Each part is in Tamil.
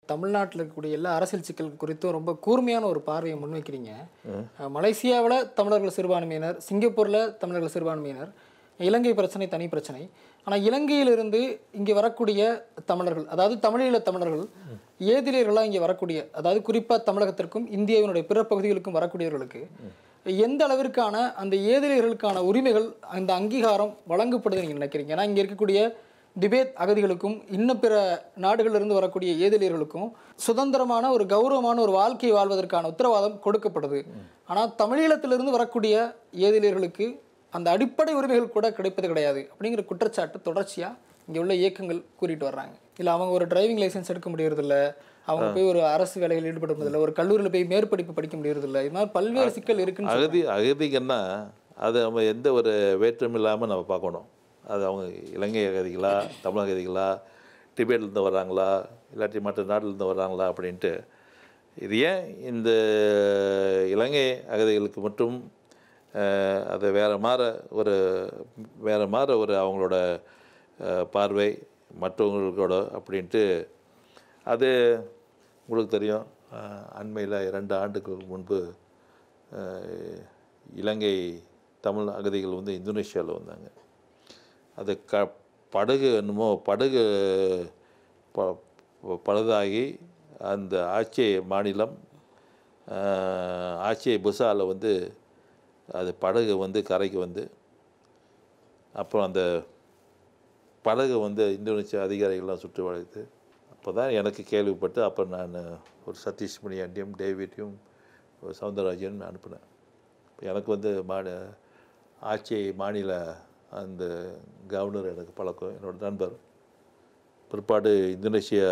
தமிழ்நாட்டில் இருக்கக்கூடிய எல்லா அரசியல் சிக்கல் குறித்தும் ரொம்ப கூர்மையான ஒரு பார்வையை முன்வைக்கிறீங்க அஹ், மலேசியாவில் தமிழர்கள் சிறுபான்மையினர் சிங்கப்பூரில் தமிழர்கள் சிறுபான்மையினர் இலங்கை பிரச்சனை தனி பிரச்சனை ஆனால் இலங்கையிலிருந்து இங்கே வரக்கூடிய தமிழர்கள் அதாவது தமிழீழ தமிழர்கள் ஏதிலியர்களாக இங்கே வரக்கூடிய அதாவது குறிப்பாக தமிழகத்திற்கும் இந்தியாவினுடைய பிற பகுதிகளுக்கும் வரக்கூடியவர்களுக்கு எந்த அளவிற்கான அந்த ஏதிலியர்களுக்கான உரிமைகள் அந்த அங்கீகாரம் வழங்கப்படுது நீங்கள் நினைக்கிறீங்க ஏன்னா இங்கே இருக்கக்கூடிய திபேத் அகதிகளுக்கும் இன்னும் பிற நாடுகளிலிருந்து வரக்கூடிய ஏதிலியர்களுக்கும் சுதந்திரமான ஒரு கௌரவமான ஒரு வாழ்க்கையை வாழ்வதற்கான உத்தரவாதம் கொடுக்கப்படுது ஆனால் தமிழீழத்திலிருந்து வரக்கூடிய ஏதிலியர்களுக்கு அந்த அடிப்படை உரிமைகள் கூட கிடைப்பது கிடையாது அப்படிங்கிற குற்றச்சாட்டு தொடர்ச்சியாக இங்கே உள்ள இயக்கங்கள் கூறிட்டு வர்றாங்க இல்லை அவங்க ஒரு டிரைவிங் லைசென்ஸ் எடுக்க முடியறதில்ல அவங்க போய் ஒரு அரசு வேலையில் ஈடுபட முடியல ஒரு கல்லூரியில் போய் மேற்படிப்பு படிக்க முடியறதில்ல இது மாதிரி பல்வேறு சிக்கல் இருக்குன்னு அகதி அகதிங்கன்னா அது நம்ம எந்த ஒரு வேற்றும் இல்லாமல் நம்ம பார்க்கணும் அது அவங்க இலங்கை அகதிகளா தமிழக அகதிகளா டிபேட்லேருந்து வர்றாங்களா இல்லாட்டி மற்ற நாட்டிலேருந்து வர்றாங்களா அப்படின்ட்டு இது ஏன் இந்த இலங்கை அகதிகளுக்கு மட்டும் அஹ், அதை வேறு மாற ஒரு வேறு மாற ஒரு அவங்களோட அஹ், பார்வை மற்றவங்களோட அப்படின்ட்டு அது உங்களுக்கு தெரியும் அண்மையில் இரண்டு ஆண்டுகளுக்கு முன்பு அஹ், இலங்கை தமிழ் அகதிகள் வந்து இந்தோனேஷியாவில் வந்தாங்க அது க படகு என்னமோ படகு ப ப- பழுதாகி அந்த ஆட்சி மாநிலம் அஹ், ஆட்சி புசாவில் வந்து அது படகு வந்து கரைக்கு வந்து அப்புறம் அந்த படகு வந்து இந்தோனேசியா அதிகாரிகள்லாம் சுற்றி வளைத்து அப்போ தான் எனக்கு கேள்விப்பட்டு அப்போ நான் ஒரு சதீஷ் முனியாண்டியும் டேவிட்டையும் ஒரு சவுந்தரராஜன் அனுப்பினேன் இப்ப எனக்கு வந்து மாநில ஆட்சி மாநில அந்த கவர்னர் எனக்கு பழக்கம் என்னோட நண்பர் பிற்பாடு இந்தோனேஷியா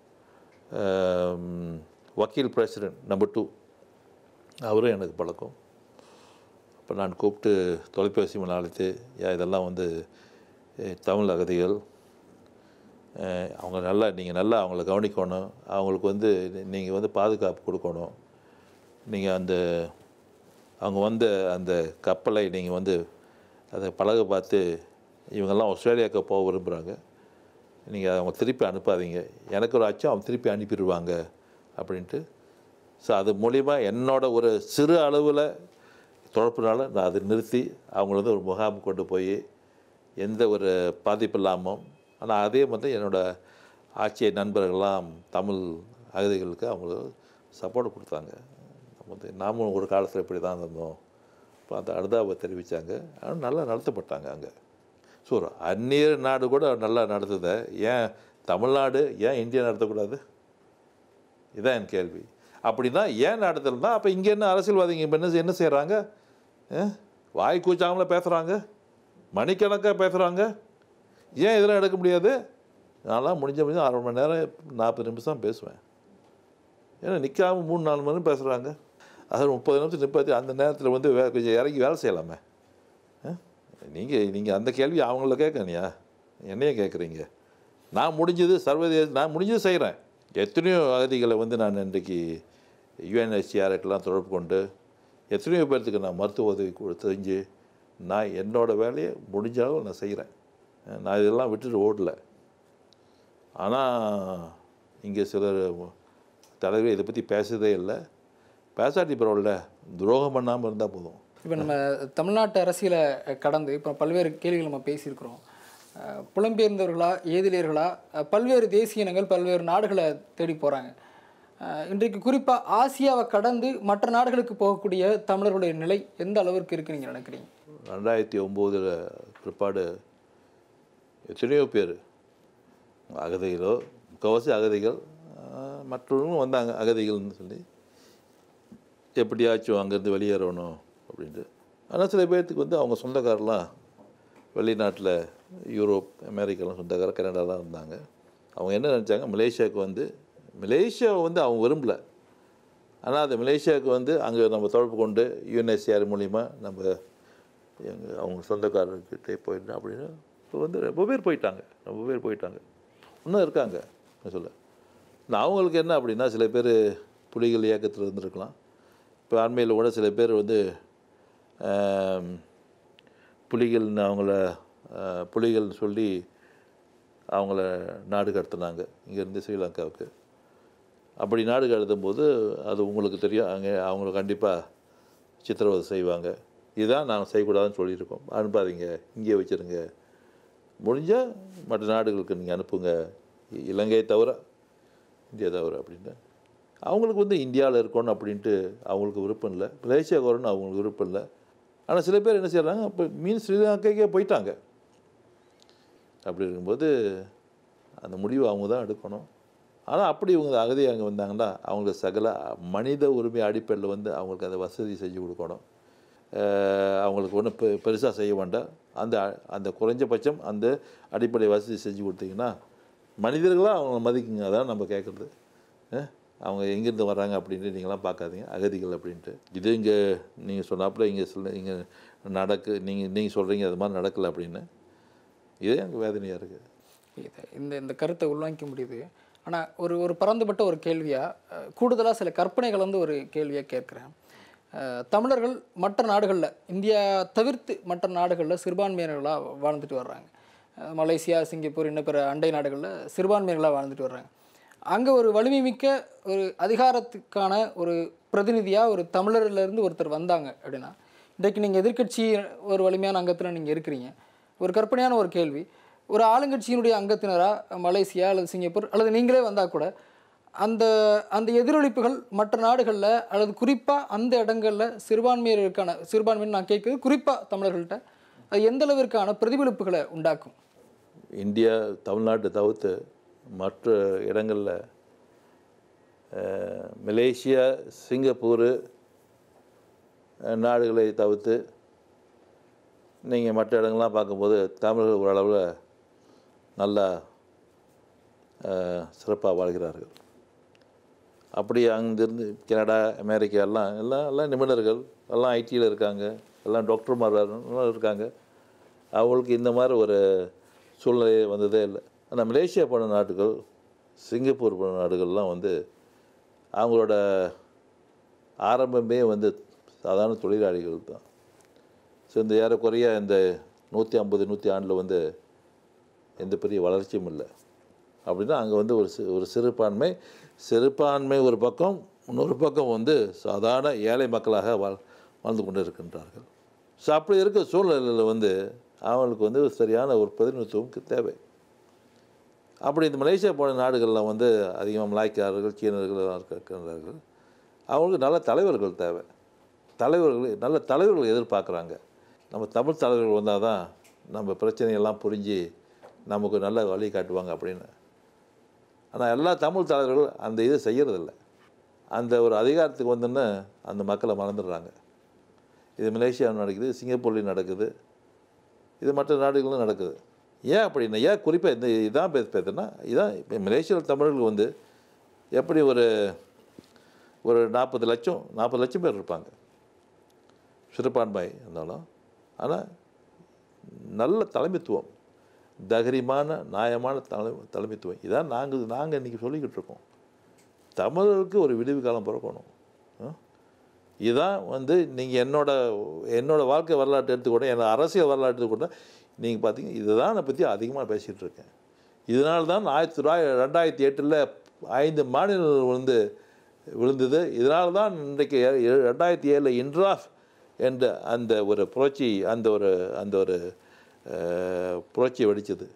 ஆம், வக்கீல் பிரசிடென்ட் நம்பர் டூ அவரும் எனக்கு பழக்கம் அப்போ நான் கூப்பிட்டு தொலைபேசி மூலம் அழைத்து "ஐயா, இதெல்லாம் வந்து அஹ், தமிழ் அகதிகள் அஹ், அவங்க நல்லா நீங்கள் நல்லா அவங்கள கவனிக்கணும் அவங்களுக்கு வந்து நீங்கள் வந்து பாதுகாப்பு கொடுக்கணும் நீங்கள் அந்த அவங்க வந்த அந்த கப்பலை நீங்கள் வந்து அதை பழக பார்த்து இவங்கெல்லாம் ஆஸ்திரேலியாவுக்கு போக விரும்புகிறாங்க நீங்கள் அவங்க திருப்பி அனுப்பாதீங்க எனக்கு ஒரு அச்சம் அவங்க திருப்பி அனுப்பிடுவாங்க அப்படின்ட்டு ஸோ அது மூலிமா என்னோட ஒரு சிறு அளவில் தொடர்புனால நான் அதை நிறுத்தி அவங்கள வந்து ஒரு முகாம் கொண்டு போய் எந்த ஒரு பாதிப்பு இல்லாமல் ஆனால் அதே மாதிரி என்னோட ஆட்சிய நண்பர்கள்லாம் தமிழ் அகதிகளுக்கு அவங்களுக்கு சப்போர்ட் கொடுத்தாங்க நம்ம வந்து நாமும் ஒரு காலத்தில் இப்படி தான் இருந்தோம் இப்போ அந்த அனுதாபை தெரிவித்தாங்க ஆனால் நல்லா நடத்தப்பட்டாங்க அங்கே ஸோ ஒரு அந்நிய நாடு கூட நல்லா நடத்துத ஏன் தமிழ்நாடு ஏன் இந்தியா நடத்தக்கூடாது இதான் என் கேள்வி அப்படின்னா ஏன் நடத்தலைன்னா அப்போ இங்கே என்ன அரசியல்வாதிங்க இப்போ என்ன செய்- என்ன செய்கிறாங்க வாய் கூச்சாமல பேசுகிறாங்க மணிக்கணக்காக பேசுகிறாங்க ஏன் இதெல்லாம் எடுக்க முடியாது நான்லாம் முடிஞ்ச முடிஞ்ச அரை மணி நேரம் நாற்பது நிமிஷம் பேசுவேன் ஏன்னா நிற்காம மூணு நாலு மணி நேரம் பேசுகிறாங்க அது முப்பது நிமிஷம் நிப்பாத்தி அந்த நேரத்தில் வந்து வே கொஞ்சம் இறங்கி வேலை செய்யலாமே நீங்கள் நீங்கள் அந்த கேள்வி அவங்கள கேட்கணியா என்னைய கேட்குறீங்க நான் முடிஞ்சது சர்வதேச நான் முடிஞ்சது செய்கிறேன் எத்தனையோ அகதிகளை வந்து நான் இன்றைக்கு யுஎன்ஹெச்சிஆர்கிட்டலாம் தொடர்பு கொண்டு எத்தனையோ பேர்த்துக்கு நான் மருத்துவ உதவி கொடு- செஞ்சு நான் என்னோடய வேலையை முடிஞ்ச அளவு நான் செய்கிறேன் நான் இதெல்லாம் விட்டுட்டு ஓடல ஆனால் இங்கே சிலர் தலைவர் இதை பற்றி பேசுறதே இல்லை பேசாட்டி பரவாயில்ல துரோகம் பண்ணாமல் இருந்தால் போதும் இப்போ நம்ம தமிழ்நாட்டு அரசியலை கடந்து இப்போ பல்வேறு கேள்விகள் நம்ம பேசியிருக்கிறோம் அஹ் புலம்பெயர்ந்தவர்களா ஏதிலியர்களா அஹ் பல்வேறு தேசிய இனங்கள் பல்வேறு நாடுகளை தேடி போகிறாங்க இன்றைக்கு குறிப்பாக ஆசியாவை கடந்து மற்ற நாடுகளுக்கு போகக்கூடிய தமிழர்களுடைய நிலை எந்த அளவிற்கு இருக்குன்னு நீங்கள் நினைக்கிறீங்க ரெண்டாயிரத்தி ஒம்போதில் பிற்பாடு எத்தனையோ பேர் அகதிகளோ முக்கவாசி அகதிகள் ஆஹ், மற்றவங்களும் வந்தாங்க அகதிகள்னு சொல்லி எப்படியாச்சும் அங்கேருந்து வெளியேறணும் அப்படின்ட்டு ஆனால் சில பேர்த்துக்கு வந்து அவங்க சொந்தக்காரெலாம் வெளிநாட்டில் யூரோப் அமெரிக்காலாம் சொந்தக்காரர் கனடாலாம் இருந்தாங்க அவங்க என்ன நினச்சாங்க மலேசியாவுக்கு வந்து மலேசியாவை வந்து அவங்க விரும்பலை ஆனால் அது மலேசியாவுக்கு வந்து அங்கே நம்ம தொடர்பு கொண்டு யூஎன்எஸ்சிஆர் மூலிமா நம்ம எங்கள் அவங்க சொந்தக்காரர்கிட்டே போயிட்டோம் அப்படின்னு இப்போ வந்து ரொம்ப பேர் போயிட்டாங்க ரொம்ப பேர் போயிட்டாங்க இன்னும் இருக்காங்க நான் சொல்ல நான் அவங்களுக்கு என்ன அப்படின்னா சில பேர் புலிகள் இயக்கத்தில் இருந்திருக்கலாம் இப்போ அண்மையில் கூட சில பேர் வந்து ஆம், புலிகள்னு அவங்கள ஆ, புலிகள்னு சொல்லி அவங்கள நாடு கடத்துனாங்க இங்கேருந்து ஸ்ரீலங்காவுக்கு அப்படி நாடுகள் எழுதும்போது அது உங்களுக்கு தெரியும் அங்கே அவங்கள கண்டிப்பாக சித்திரவதை செய்வாங்க இதுதான் நாங்கள் செய்யக்கூடாதுன்னு சொல்லியிருக்கோம் அனுப்பாதீங்க இங்கே வச்சுருங்க முடிஞ்சால் மற்ற நாடுகளுக்கு நீங்கள் அனுப்புங்க இ- இலங்கையை தவிர இந்தியா தவிர அப்படின்னு அவங்களுக்கு வந்து இந்தியாவில் இருக்கணும் அப்படின்ட்டு அவங்களுக்கு விருப்பம் இல்லை மலேசியா வரணும்னு அவங்களுக்கு விருப்பம் இல்லை ஆனால் சில பேர் என்ன செய்கிறாங்க அப்போ மீன் ஸ்ரீலங்கைக்கே போயிட்டாங்க அப்படி இருக்கும்போது அந்த முடிவு அவங்க தான் எடுக்கணும் ஆனால் அப்படி இவங்க அகதி அங்கே வந்தாங்கன்னா அவங்களுக்கு சகல மனித உரிமை அடிப்படையில் வந்து அவங்களுக்கு அந்த வசதி செஞ்சு கொடுக்கணும் அஹ் அவங்களுக்கு ஒன்றும் பெ பெருசாக செய்ய வேண்டாம் அந்த அந்த குறைஞ்சபட்சம் அந்த அடிப்படை வசதி செஞ்சு கொடுத்தீங்கன்னா மனிதர்களாக அவங்கள மதிக்குங்க அதான் நம்ம கேட்குறது அவங்க எங்கேருந்து வர்றாங்க அப்படின்ட்டு நீங்களாம் பார்க்காதீங்க அகதிகள் அப்படின்ட்டு இது இங்கே நீங்கள் சொன்னாப்புல இங்கே சொல்ல இங்கே நடக்கு நீங்கள் நீங்கள் சொல்கிறீங்க அது மாதிரி நடக்கலை அப்படின்னு இதே எனக்கு வேதனையாக இருக்குது இது இந்த இந்த கருத்தை உள்வாங்கிக்க முடியுது ஆனால் ஒரு ஒரு பரந்துபட்ட ஒரு கேள்வியாக கூடுதலாக சில கற்பனை கலந்து ஒரு கேள்வியாக கேட்குறேன் அஹ், தமிழர்கள் மற்ற நாடுகளில் இந்தியா தவிர்த்து மற்ற நாடுகளில் சிறுபான்மையினர்களாக வாழ்ந்துட்டு வர்றாங்க அஹ், மலேசியா சிங்கப்பூர் இன்னும் பிற அண்டை நாடுகளில் சிறுபான்மையினர்களாக வாழ்ந்துட்டு வர்றாங்க அங்கே ஒரு வலிமை மிக்க ஒரு அதிகாரத்துக்கான ஒரு பிரதிநிதியாக ஒரு தமிழர்லேருந்து ஒருத்தர் வந்தாங்க அப்படின்னா இன்றைக்கு நீங்கள் எதிர்க்கட்சி ஒரு வலிமையான அங்கத்தில் நீங்கள் இருக்கிறீங்க ஒரு கற்பனையான ஒரு கேள்வி ஒரு ஆளுங்கட்சியினுடைய அங்கத்தினராக மலேசியா அல்லது சிங்கப்பூர் அல்லது நீங்களே வந்தால் கூட அந்த அந்த எதிரொலிப்புகள் மற்ற நாடுகளில் அல்லது குறிப்பாக அந்த இடங்களில் சிறுபான்மையர்களுக்கான சிறுபான்மைன்னு நான் கேட்குறது குறிப்பாக தமிழர்கள்ட்ட அது எந்த அளவிற்கான பிரதிபலிப்புகளை உண்டாக்கும் இந்தியா தமிழ்நாட்டை தவிர்த்து மற்ற இடங்களில் மலேசியா சிங்கப்பூர் அஹ், நாடுகளை தவிர்த்து நீங்கள் மற்ற இடங்கள்லாம் பார்க்கும்போது தமிழர்கள் ஓரளவில் நல்லா சிறப்பாக வாழ்கிறார்கள் அப்படி அங்கிருந்து கனடா அமெரிக்கா எல்லாம் எல்லாம் எல்லாம் நிபுணர்கள் எல்லாம் ஐடியில் இருக்காங்க எல்லாம் டாக்டர்மார் எல்லாம் இருக்காங்க அவங்களுக்கு இந்த மாதிரி ஒரு சூழ்நிலை வந்ததே இல்லை ஆனால் மலேசியா போன நாடுகள் சிங்கப்பூர் போன நாடுகள்லாம் வந்து அவங்களோட ஆரம்பமே வந்து சாதாரண தொழிலாளிகள் தான் ஸோ இந்த ஏறக்குறைய இந்த நூற்றி ஐம்பது நூற்றி ஆண்டில் வந்து எந்த பெரிய வளர்ச்சியும் இல்லை அப்படின்னா அங்கே வந்து ஒரு சி- ஒரு சிறுபான்மை சிறுபான்மை ஒரு பக்கம் இன்னொரு பக்கம் வந்து சாதாரண ஏழை மக்களாக வாழ் வாழ்ந்து கொண்டு இருக்கின்றார்கள் ஸோ அப்படி இருக்க சூழ்நிலையில் வந்து அவங்களுக்கு வந்து ஒரு சரியான ஒரு பிரதிநிதித்துவம் தேவை அப்படி இந்த மலேசியா போன நாடுகளில் வந்து அதிகமாக மலாய்க்காரர்கள் சீனர்கள் எல்லாம் இருக்க- இருக்கின்றார்கள் அவங்களுக்கு நல்ல தலைவர்கள் தேவை தலைவர்கள் நல்ல தலைவர்கள் எதிர்பார்க்குறாங்க நம்ம தமிழ் தலைவர்கள் வந்தால் தான் நம்ம பிரச்சனையெல்லாம் புரிஞ்சு நமக்கு நல்ல வழி காட்டுவாங்க அப்படின்னு ஆனால் எல்லா தமிழ் தலைவர்கள் அந்த இதை செய்யறதில்ல அந்த ஒரு அதிகாரத்துக்கு வந்தோன்னே அந்த மக்களை மறந்துடுறாங்க இது மலேசியாவில் நடக்குது சிங்கப்பூர்லேயும் நடக்குது இது மற்ற நாடுகளும் நடக்குது ஏன் அப்படின்னா ஏன் குறிப்பாக இந்த இதான் பேச பேசுனா இதான் இப்போ மலேசியாவில் தமிழர்கள் வந்து எப்படி ஒரு ஒரு நாற்பது லட்சம் நாற்பது லட்சம் பேர் இருப்பாங்க சிறுபான்மை இருந்தாலும் ஆனால் நல்ல தலைமைத்துவம் தகரிமான நியாயமான தலை தலைமைத்துவம் இதான் நாங்கள் நாங்கள் இன்றைக்கி சொல்லிக்கிட்டு இருக்கோம் தமிழருக்கு ஒரு விடிவு காலம் பிறக்கணும் ஆ? இதான் வந்து நீங்கள் என்னோட என்னோட வாழ்க்கை வரலாற்று எடுத்துக்கூட என்னோட அரசியல் வரலாற்று எடுத்துக்கூட நீங்கள் பார்த்தீங்க இதுதான் நான் பற்றி அதிகமாக பேசிகிட்டு இருக்கேன் இதனால தான் ஆயிரத்தி தொள்ளாயிரத்தி ரெண்டாயிரத்தி எட்டில் ஐந்து மாநிலங்கள் வந்து விழுந்தது இதனால தான் இன்றைக்கு ஏ- ஏ- ரெண்டாயிரத்தி ஏழில் இன்ட்ராஃப் என்ற அந்த ஒரு புரட்சி அந்த ஒரு அந்த ஒரு அஹ், புரட்சி வெடிச்சது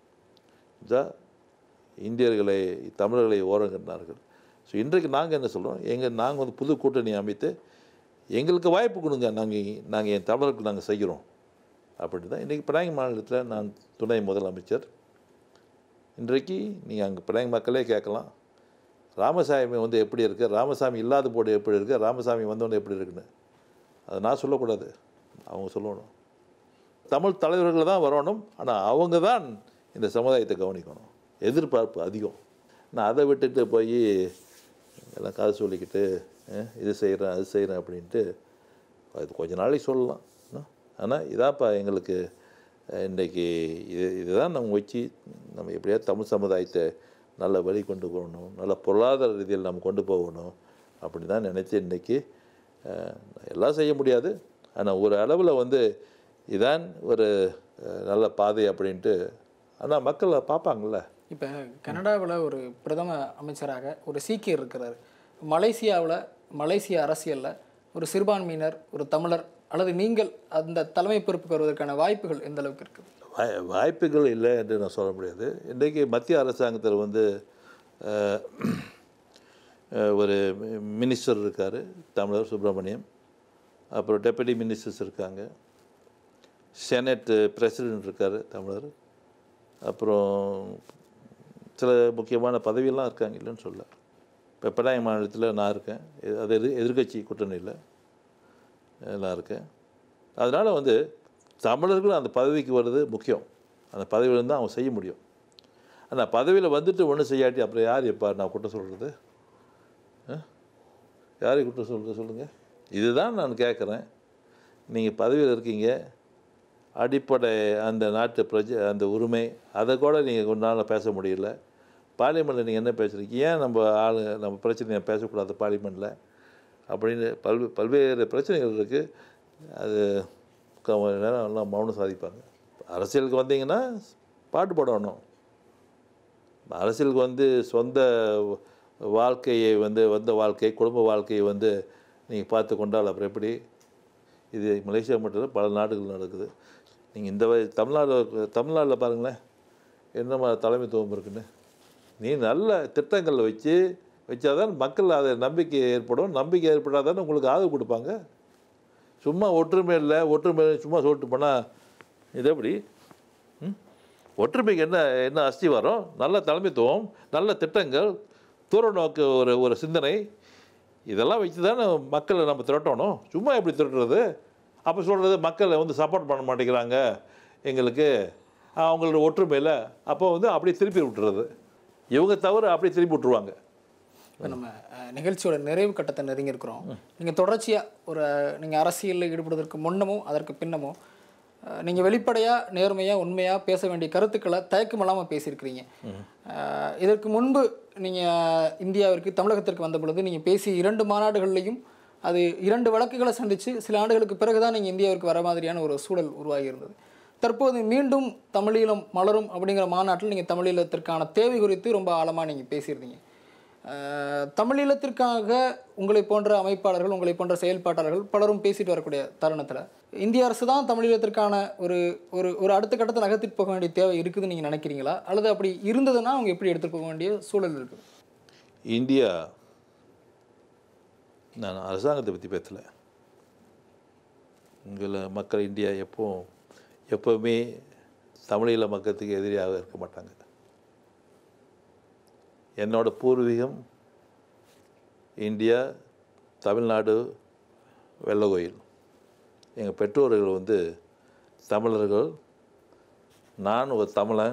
இதா இந்தியர்களை தமிழர்களை ஓரங்கட்டினார்கள் ஸோ இன்றைக்கு நாங்கள் என்ன சொல்கிறோம் எங்கள் நாங்கள் வந்து புது கூட்டணி அமைத்து எங்களுக்கு வாய்ப்பு கொடுங்க நாங்கள் நாங்கள் என் தமிழருக்கு நாங்கள் செய்கிறோம் அப்படி தான் இன்றைக்கி பினாங் மாநிலத்தில் நான் துணை முதலமைச்சர் இன்றைக்கு நீங்கள் அங்கே பினாங் மக்களே கேட்கலாம் ராமசாமி வந்து எப்படி இருக்குது ராமசாமி இல்லாத போது எப்படி இருக்குது ராமசாமி வந்தவொடனே எப்படி இருக்குன்னு அதை நான் சொல்லக்கூடாது அவங்க சொல்லணும் தமிழ் தலைவர்கள் தான் வரணும் ஆனால் அவங்க தான் இந்த சமுதாயத்தை கவனிக்கணும் எதிர்பார்ப்பு அதிகம் நான் அதை விட்டுட்டு போய் எல்லாம் காது சொல்லிக்கிட்டு அஹ், இது செய்கிறேன் அது செய்கிறேன் அப்படின்ட்டு அது கொஞ்ச நாளைக்கு சொல்லலாம் ஆனால் இதாப்பா எங்களுக்கு அஹ், இன்றைக்கி இது இதுதான் நம்ம வச்சு நம்ம எப்படியாவது தமிழ் சமுதாயத்தை நல்ல வழி கொண்டு போகணும் நல்ல பொருளாதார ரீதியில் நம்ம கொண்டு போகணும் அப்படி தான் நினைத்து இன்றைக்கி அஹ், எல்லாம் செய்ய முடியாது ஆனால் ஒரு அளவில் வந்து இதான் ஒரு அஹ், நல்ல பாதை அப்படின்ட்டு ஆனால் மக்கள் பார்ப்பாங்கள்ல இப்போ கனடாவில் ஒரு பிரதம அமைச்சராக ஒரு சீக்கியர் இருக்கிறார் மலேசியாவில் மலேசிய அரசியலில் ஒரு சிறுபான்மையினர் ஒரு தமிழர் அல்லது நீங்கள் அந்த தலைமை பொறுப்புக்கு வருவதற்கான வாய்ப்புகள் எந்த அளவுக்கு இருக்குது வாய் வாய்ப்புகள் இல்லை என்று நான் சொல்ல முடியாது இன்றைக்கு மத்திய அரசாங்கத்தில் வந்து அஹ், அஹ், ஒரு மினிஸ்டர் இருக்கார் தமிழர் சுப்பிரமணியம் அப்புறம் டெபுட்டி மினிஸ்டர்ஸ் இருக்காங்க செனட் பிரசிடென்ட் இருக்கார் தமிழர் அப்புறம் சில முக்கியமான பதவியெல்லாம் இருக்காங்க இல்லைன்னு சொல்ல இப்போ பெடாயம் மாநிலத்தில் நான் இருக்கேன் எ- அது எதிர் எதிர்கட்சி கூட்டணியில் நான் இருக்கேன் அதனால் வந்து தமிழர்கள் அந்த பதவிக்கு வர்றது முக்கியம் அந்த பதவியில் இருந்தால் அவங்க செய்ய முடியும் ஆனால் பதவியில் வந்துட்டு ஒன்றும் செய்யாட்டி அப்புறம் யார் எப்போ நான் குற்றம் சொல்கிறது யாரை குற்றம் சொல்கிறது சொல்லுங்கள் இதுதான் நான் கேட்குறேன் நீங்கள் பதவியில் இருக்கீங்க அடிப்படை அந்த நாட்டு பிரஜ அந்த உரிமை அதை கூட நீங்கள் கொஞ்ச நாளில் பேச முடியல பார்லிமெண்ட்டில் நீங்கள் என்ன பேசுகிறீங்க ஏன் நம்ம ஆளு நம்ம பிரச்சனையை பேசக்கூடாது பார்லிமெண்ட்டில் அப்படின்னு பல்வே பல்வேறு பிரச்சனைகள் இருக்குது அது முக்கால் மணி நேரம் எல்லாம் மௌனம் சாதிப்பாங்க அரசியலுக்கு வந்தீங்கன்னா பாட்டு பாடணும் அரசியலுக்கு வந்து சொந்த வாழ்க்கையை வந்து வந்த வாழ்க்கை குடும்ப வாழ்க்கையை வந்து நீங்கள் பார்த்து கொண்டால் அப்புறம் எப்படி இது மலேசியா மட்டும் இல்லை பல நாடுகள் நடக்குது நீங்கள் இந்த வய- தமிழ்நாடு தமிழ்நாட்டில் பாருங்களேன் என்ன மாதிரி தலைமைத்துவம் இருக்குன்னு நீ நல்ல திட்டங்களை வச்சு வச்சாதான் மக்கள் அதை நம்பிக்கை ஏற்படும் நம்பிக்கை ஏற்படாதானே உங்களுக்கு ஆதரவு கொடுப்பாங்க சும்மா ஒற்றுமை இல்லை ஒற்றுமை இல்லைன்னு சும்மா சொல்லிட்டு போனால் இது எப்படி ம்? ஒற்றுமைக்கு என்ன என்ன அஸ்திவாரம் நல்ல தலைமைத்துவம் நல்ல திட்டங்கள் தூர நோக்கு ஒரு ஒரு சிந்தனை இதெல்லாம் வச்சு தானே மக்களை நம்ம திரட்டணும் சும்மா எப்படி திரட்டுறது அப்போ சொல்கிறது மக்களை வந்து சப்போர்ட் பண்ண மாட்டேங்கிறாங்க எங்களுக்கு அவங்களோட ஒற்றுமையில் அப்போ வந்து அப்படியே திருப்பி விட்டுறது இவங்க தவிர அப்படியே திருப்பி விட்டுருவாங்க இப்போ நம்ம அஹ், நிகழ்ச்சியோட நிறைவு கட்டத்தை நெருங்கியிருக்கிறோம் நீங்கள் தொடர்ச்சியாக ஒரு நீங்கள் அரசியலில் ஈடுபடுவதற்கு முன்னமோ அதற்கு பின்னமோ நீங்கள் வெளிப்படையாக நேர்மையாக உண்மையாக பேச வேண்டிய கருத்துக்களை தயக்கம் இல்லாமல் பேசியிருக்கிறீங்க அஹ், இதற்கு முன்பு நீங்கள் இந்தியாவிற்கு தமிழகத்திற்கு வந்த பொழுது நீங்கள் பேசிய இரண்டு மாநாடுகள்லையும் அது இரண்டு வழக்குகளை சந்தித்து சில ஆண்டுகளுக்கு பிறகு தான் நீங்கள் இந்தியாவிற்கு வர மாதிரியான ஒரு சூழல் உருவாகி இருந்தது தற்போது மீண்டும் தமிழீழம் மலரும் அப்படிங்கிற மாநாட்டில் நீங்கள் தமிழீழத்திற்கான தேவை குறித்து ரொம்ப ஆழமாக நீங்கள் பேசியிருந்தீங்க அஹ், தமிழீழத்திற்காக உங்களை போன்ற அமைப்பாளர்கள் உங்களை போன்ற செயல்பாட்டாளர்கள் பலரும் பேசிட்டு வரக்கூடிய தருணத்தில் இந்திய அரசு தான் தமிழீழத்திற்கான ஒரு ஒரு ஒரு அடுத்த கட்டத்தை நகர்த்திட்டு போக வேண்டிய தேவை இருக்குதுன்னு நீங்கள் நினைக்கிறீங்களா அல்லது அப்படி இருந்ததுன்னா அவங்க எப்படி எடுத்துட்டு போக வேண்டிய சூழல் இருக்குது இந்தியா நான் அரசாங்கத்தை பற்றி பேசலை உங்களை மக்கள் இந்தியா எப்போ எப்போவுமே தமிழீழ மக்களுக்கு எதிரியாக இருக்க மாட்டாங்க என்னோட பூர்வீகம் இந்தியா தமிழ்நாடு வெள்ளகோயில் எங்கள் பெற்றோர்கள் வந்து தமிழர்கள் நான் ஒரு தமிழன்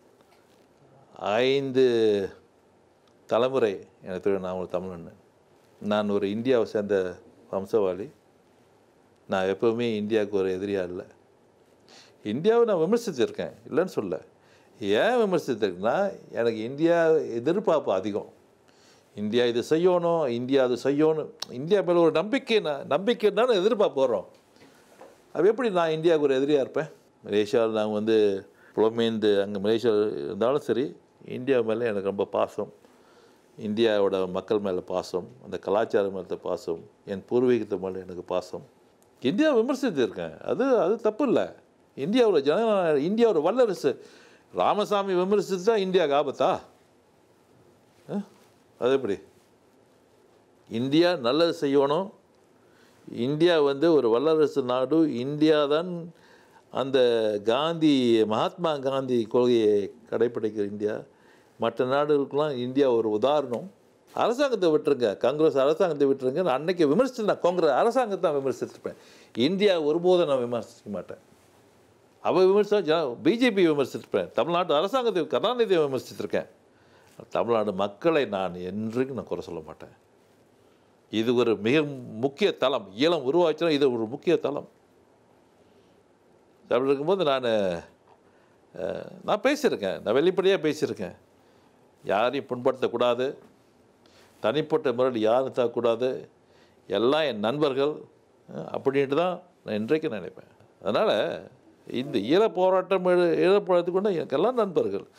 ஐந்து தலைமுறை எனக்கு தெரியும் நான் ஒரு தமிழன் நான் ஒரு இந்தியாவை சேர்ந்த வம்சவாளி நான் எப்போவுமே இந்தியாவுக்கு ஒரு எதிரியாக இல்லை இந்தியாவை நான் விமர்சித்திருக்கேன் இல்லைன்னு சொல்ல ஏன் விமர்சித்திருக்கேன்னா எனக்கு இந்தியா எதிர்பார்ப்பு அதிகம் இந்தியா இது செய்யணும் இந்தியா அது செய்யணும் இந்தியா மேலே ஒரு நம்பிக்கை நான் நம்பிக்கை தானே எதிர்பார்ப்பு வரோம் அது எப்படி நான் இந்தியாவுக்கு ஒரு எதிரியாக இருப்பேன் மலேசியாவில் நாங்கள் வந்து புலமேந்து அங்கே மலேசியாவில் இருந்தாலும் சரி இந்தியா மேலே எனக்கு ரொம்ப பாசம் இந்தியாவோட மக்கள் மேலே பாசம் அந்த கலாச்சாரம் மேலே பாசம் என் பூர்வீகத்து மேலே எனக்கு பாசம் இந்தியா விமர்சித்திருக்கேன் அது அது தப்பு இல்லை இந்தியாவோட ஜனநாயக இந்தியாவோட வல்லரசு ராமசாமி விமர்சித்தா இந்தியாவுக்கு ஆபத்தா ஆ? அது எப்படி இந்தியா நல்லது செய்யணும் இந்தியா வந்து ஒரு வல்லரசு நாடு இந்தியா தான் அந்த காந்தி மகாத்மா காந்தி கொள்கையை கடைப்பிடிக்கிற இந்தியா மற்ற நாடுகளுக்கெல்லாம் இந்தியா ஒரு உதாரணம் அரசாங்கத்தை விட்டுருங்க காங்கிரஸ் அரசாங்கத்தை விட்டுருங்க நான் அன்னைக்கு விமர்சித்து நான் காங்கிரஸ் அரசாங்கத்தை தான் விமர்சித்திருப்பேன் இந்தியா ஒருபோதும் நான் விமர்சிக்க மாட்டேன் அவ விமர்சா ஜ பிஜேபி விமர்சித்திருப்பேன் தமிழ்நாட்டு அரசாங்கத்தை கருணாநிதியை விமர்சித்திருக்கேன் தமிழ்நாடு மக்களை நான் என்றைக்கும் நான் குறை சொல்ல மாட்டேன் இது ஒரு மிக முக்கிய தளம் ஈழம் உருவாச்சுன்னா இது ஒரு முக்கிய தளம் அப்படி இருக்கும்போது நான் அஹ், நான் பேசியிருக்கேன் நான் வெளிப்படையாக பேசியிருக்கேன் யாரையும் புண்படுத்தக்கூடாது தனிப்பட்ட முறையில் யாரும் தரக்கூடாது எல்லாம் என் நண்பர்கள் அஹ், அப்படின்ட்டு தான் நான் இன்றைக்கு நினைப்பேன் அதனால் இந்த ஈழ போராட்டம் ஈழப்போராட்டத்துக்கு கூட எனக்கெல்லாம் நண்பர்கள்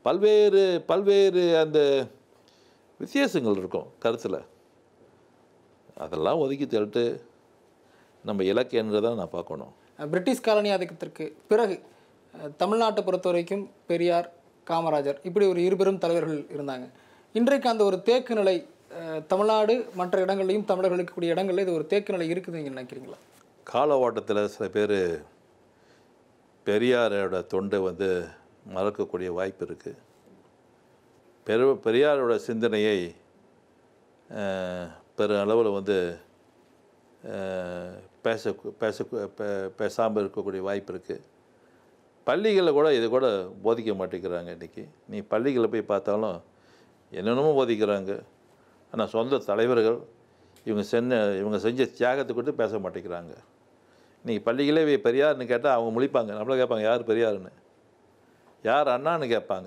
பல்வேறு பல்வேறு அந்த வித்தியாசங்கள் இருக்கும் கருத்தில் அதெல்லாம் ஒதுக்கி தள்ளிட்டு நம்ம இலக்கியன்றதை நான் பார்க்கணும் அஹ் பிரிட்டிஷ் காலனி ஆதிக்கத்திற்கு பிறகு அஹ் தமிழ்நாட்டை பொறுத்த வரைக்கும் பெரியார் காமராஜர் இப்படி ஒரு இருபெரும் தலைவர்கள் இருந்தாங்க இன்றைக்கு அந்த ஒரு தேக்கு நிலை அஹ் தமிழ்நாடு மற்ற இடங்கள்லையும் தமிழர்களுக்கு கூடிய இடங்கள்ல இது ஒரு தேக்கு நிலை இருக்குதுன்னு நீங்க நினைக்கிறீங்களா கால ஓட்டத்தில் சில பேர் பெரியாரோட தொண்டை வந்து மறக்கக்கூடிய வாய்ப்பு இருக்குது பெரு பெரியாரோட சிந்தனையை அஹ், பெரு அளவில் வந்து அஹ், பேச பேச பே- பேசாமல் இருக்கக்கூடிய வாய்ப்பு இருக்குது பள்ளிகளில் கூட இது கூட போதிக்க மாட்டேங்கிறாங்க இன்றைக்கி நீ பள்ளிகளில் போய் பார்த்தாலும் என்னென்னமோ போதிக்கிறாங்க ஆனால் சொந்த தலைவர்கள் இவங்க சென்ன இவங்க செஞ்ச தியாகத்தை குறித்து பேச மாட்டேங்கிறாங்க நீங்கள் பள்ளிகளே போய் பெரியார்னு கேட்டால் அவங்க முழிப்பாங்க நம்மள கேட்பாங்க யார் பெரியாருன்னு யார் அண்ணான்னு கேட்பாங்க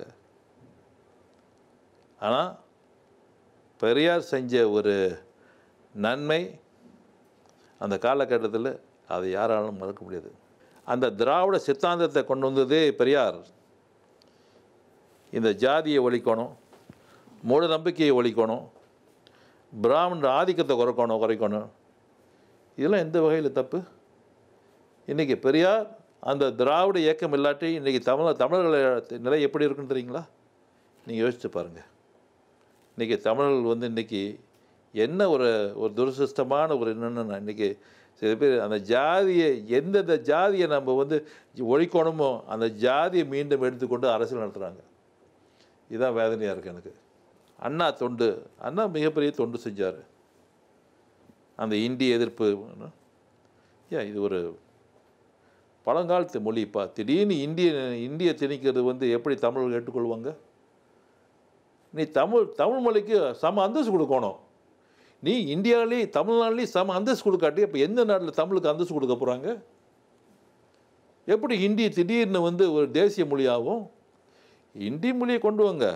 ஆனால் பெரியார் செஞ்ச ஒரு நன்மை அந்த காலகட்டத்தில் அதை யாராலும் மறக்க முடியாது அந்த திராவிட சித்தாந்தத்தை கொண்டு வந்ததே பெரியார் இந்த ஜாதியை ஒழிக்கணும் மூட நம்பிக்கையை ஒழிக்கணும் பிராமண ஆதிக்கத்தை குறைக்கணும் குறைக்கணும் இதெல்லாம் எந்த வகையில் தப்பு இன்றைக்கி பெரியார் அந்த திராவிட இயக்கம் இல்லாட்டி இன்றைக்கி தமிழ் தமிழர்கள நிலை எப்படி இருக்குன்னு தெரியுங்களா நீங்கள் யோசிச்சு பாருங்கள் இன்றைக்கி தமிழர்கள் வந்து இன்றைக்கி என்ன ஒரு ஒரு துரசிஷ்டமான ஒரு என்னென்னா இன்றைக்கி சில பேர் அந்த ஜாதியை எந்தெந்த ஜாதியை நம்ம வந்து ஒழிக்கணுமோ அந்த ஜாதியை மீண்டும் எடுத்துக்கொண்டு அரசியல் நடத்துகிறாங்க இதுதான் வேதனையாக இருக்குது எனக்கு அண்ணா தொண்டு அண்ணா மிகப்பெரிய தொண்டு செஞ்சார் அந்த இந்திய எதிர்ப்பு ஏன் இது ஒரு பழங்காலத்து மொழிப்பா திடீர்னு இந்திய இந்திய திணிக்கிறது வந்து எப்படி தமிழர்கள் ஏற்றுக்கொள்வாங்க நீ தமிழ் தமிழ் மொழிக்கு சம அந்தஸ்து கொடுக்கணும் நீ இந்தியாவிலே தமிழ்நாட்டிலேயே சம அந்தஸ்து கொடுக்காட்டி இப்போ எந்த நாட்டில் தமிழுக்கு அந்தஸ்து கொடுக்க போகிறாங்க எப்படி ஹிந்தி திடீர்னு வந்து ஒரு தேசிய மொழியாகும் ஹிந்தி மொழியை கொண்டு வாங்க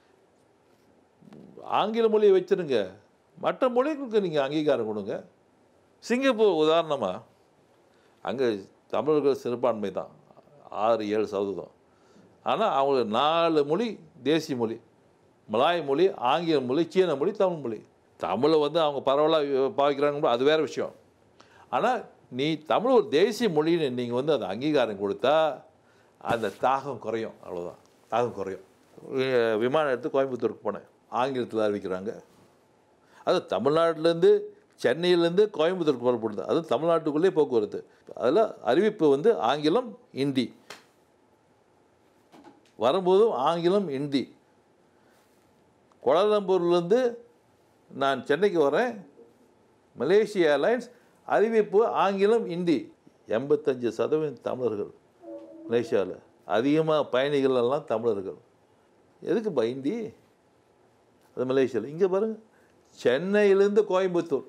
ஆங்கில மொழியை வச்சிருங்க மற்ற மொழிகளுக்கு நீங்கள் அங்கீகாரம் கொடுங்க சிங்கப்பூர் உதாரணமாக அங்கே தமிழர்கள் சிறுபான்மை தான் ஆறு ஏழு சதவீதம் ஆனால் அவங்களுக்கு நாலு மொழி தேசிய மொழி மலாய் மொழி ஆங்கில மொழி சீன மொழி தமிழ் மொழி தமிழை வந்து அவங்க பரவலாக பாவிக்கிறாங்க அது வேறு விஷயம் ஆனால் நீ தமிழ் ஒரு தேசிய மொழின்னு நீங்கள் வந்து அந்த அங்கீகாரம் கொடுத்தா அந்த தாகம் குறையும் அவ்வளோதான் தாகம் குறையும் வி- விமானம் எடுத்து கோயம்புத்தூருக்கு போனேன் ஆங்கிலத்தில் அறிவிக்கிறாங்க அது தமிழ்நாட்டிலேருந்து சென்னையிலேருந்து கோயம்புத்தூருக்கு புறப்படுது அது தமிழ்நாட்டுக்குள்ளே போக்குவரத்து அதில் அறிவிப்பு வந்து ஆங்கிலம் இந்தி வரும்போதும் ஆங்கிலம் இந்தி கோலாலம்பூர்லேருந்து நான் சென்னைக்கு வரேன் மலேசியா ஏர்லைன்ஸ் அறிவிப்பு ஆங்கிலம் இந்தி எண்பத்தஞ்சு சதவீதம் தமிழர்கள் மலேசியாவில் அதிகமாக பயணிகள் எல்லாம் தமிழர்கள் எதுக்குப்பா ஹிந்தி அது மலேசியாவில் இங்கே பாருங்க சென்னையிலேருந்து கோயம்புத்தூர்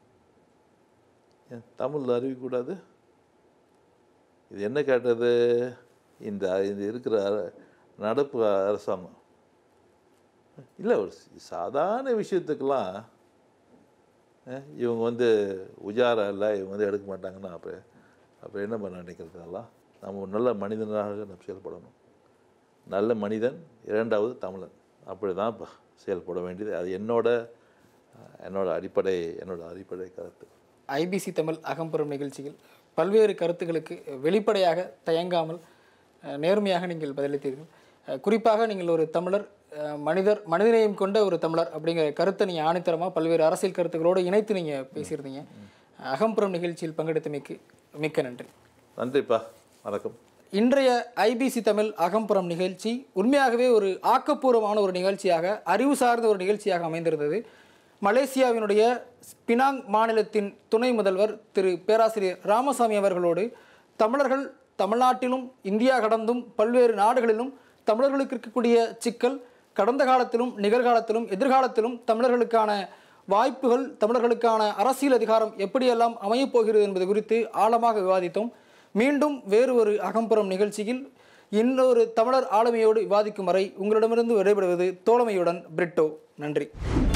ஏன் தமிழில் அறிவிக்கக்கூடாது இது என்ன கேட்டது இந்த இந்த இருக்கிற அர- நடப்பு அரசாங்கம் இல்லை ஒரு சி- சாதாரண விஷயத்துக்கெல்லாம் அஹ், இவங்க வந்து உஜாரா இல்லை இவங்க வந்து எடுக்க மாட்டாங்கன்னா அப்போ அப்புறம் என்ன பண்ண நினைக்கிறதுனால நம்ம ஒரு நல்ல மனிதனாக நம்ம செயல்படணும் நல்ல மனிதன் இரண்டாவது தமிழன் அப்படி தான் இப்போ செயல்பட வேண்டியது அது என்னோட அஹ், என்னோட அடிப்படை என்னோட அடிப்படை கருத்து ஐபிசி தமிழ் அகம்பெறும் நிகழ்ச்சியில் பல்வேறு கருத்துக்களுக்கு வெளிப்படையாக தயங்காமல் அஹ், நேர்மையாக நீங்கள் பதிலளித்தீர்கள் அஹ், குறிப்பாக நீங்கள் ஒரு தமிழர் அஹ், மனிதர் மனிதநேயம் கொண்ட ஒரு தமிழர் அப்படிங்கிற கருத்தை நீங்கள் ஆணித்தரமாக பல்வேறு அரசியல் கருத்துக்களோடு இணைத்து நீங்கள் பேசியிருந்தீங்க அகம்புறம் நிகழ்ச்சியில் பங்கெடுத்தமைக்கு மிக்க நன்றி நன்றிப்பா வணக்கம் இன்றைய ஐபிசி தமிழ் அகம்புறம் நிகழ்ச்சி உண்மையாகவே ஒரு ஆக்கப்பூர்வமான ஒரு நிகழ்ச்சியாக அறிவு சார்ந்த ஒரு நிகழ்ச்சியாக அமைந்திருந்தது மலேசியாவினுடைய பினாங் மாநிலத்தின் துணை முதல்வர் திரு பேராசிரியர் ராமசாமி அவர்களோடு தமிழர்கள் தமிழ்நாட்டிலும் இந்தியா கடந்தும் பல்வேறு நாடுகளிலும் தமிழர்களுக்கு இருக்கக்கூடிய சிக்கல் கடந்த காலத்திலும் நிகழ்காலத்திலும் எதிர்காலத்திலும் தமிழர்களுக்கான வாய்ப்புகள் தமிழர்களுக்கான அரசியல் அதிகாரம் எப்படியெல்லாம் அமையப் போகிறது என்பது குறித்து ஆழமாக விவாதித்தோம் மீண்டும் வேறு ஒரு அகம்புறம் நிகழ்ச்சியில் இன்னொரு தமிழர் ஆளுமையோடு விவாதிக்கும் வரை உங்களிடமிருந்து விடைபெறுவது தோழமையுடன் பிரிட்டோ நன்றி